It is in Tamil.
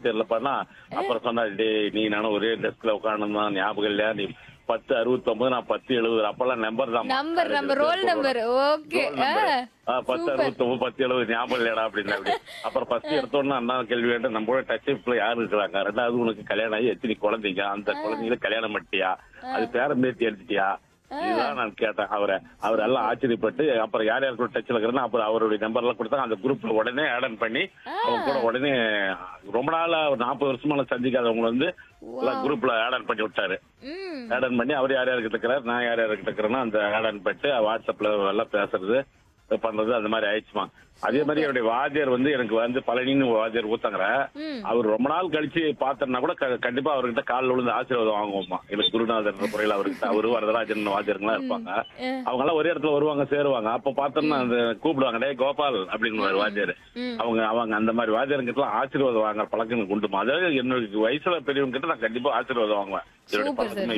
என்னன்னு தெரியலப்பான்னா அப்புறம் சொன்னா டேய் நீ நானும் ஒரே டெஸ்க்ல உட்காந்து ஞாபகம் இல்லையா நீ பத்து அறுபத்தி ஒன்பது நான் பத்து எழுபது அப்பெல்லாம் நம்பர் தான் நம்பர் நம்ம ரோல் நம்பர் ஓகே பத்து அறுபத்தி ஒன்பது பத்து எழுபது ஞாபகம் இல்லையடா அப்படின்னு அப்படி அப்புறம் ஃபர்ஸ்ட் எடுத்தோன்னு அண்ணா கேள்வி வேண்டும் நம்ம கூட டச் அப்ல யாரு இருக்கிறாங்க ரெண்டாவது உனக்கு கல்யாணம் ஆகி எத்தனை குழந்தைங்க அந்த குழந்தைங்களுக்கு கல்யாணம் பண்ணிட்டியா அது பேரம் பேத்தி எடுத்துட்டியா இதுதான் நான் கேட்டேன் அவரை அவர் எல்லாம் ஆச்சரியப்பட்டு அப்புறம் யார் யார் கூட டச்ல இருக்கிறேன்னு அப்புறம் அவருடைய நம்பர் எல்லாம் கொடுத்தாங்க அந்த குரூப்ல உடனே ஆட் பண்ணி அவங்க கூட உடனே ரொம்ப நாளா ஒரு நாற்பது வருஷமா சந்திக்காதவங்க வந்து எல்லாம் குரூப்ல ஆட் பண்ணி விட்டாரு ம் ஆட் பண்ணி அவர் யார் யாருக்கு இருக்கிறார் நான் யார் யாருக்கு இருக்கிறேன்னா அந்த ஆட் பண்ணிட்டு வாட்ஸ்அப்ல எல்லாம் பேசுறது பண்றது அந்த மாதிரி ஆயிடுச்சுமா அதே மாதிரி என்னுடைய வாத்தியார் வந்து எனக்கு வந்து பழனின்னு ஒரு வாத்தியார் ஊத்தாங்கிற ம். அவர் ரொம்ப நாள் கழிச்சு பார்த்தோம்னா கூட க- கண்டிப்பா அவர்கிட்ட காலில் விழுந்து ஆசீர்வாதம் வாங்குவோமா எனக்கு குருநாதர் முறையில் அவர்கிட்ட அவரு வரதராஜன் வாத்தியாருங்களாம் இருப்பாங்க அவங்க எல்லாம் ஒரே இடத்துல வருவாங்க சேருவாங்க அப்ப பார்த்தோம்னா அந்த கூப்பிடுவாங்க டே கோபால் அப்படின்னு வாத்தியார் ம். அவங்க அவங்க அந்த மாதிரி வாத்தியாருங்கிட்ட எல்லாம் ஆசீர்வாதம் வாங்குற பழக்கம் எனக்கு உண்டுமா அதாவது என்னோட வயசுல பெரியவங்க கிட்ட நான் கண்டிப்பா ஆசீர்வாதம் வாங்குவேன் என்னுடைய சூப்பர் பழக்கம் சார்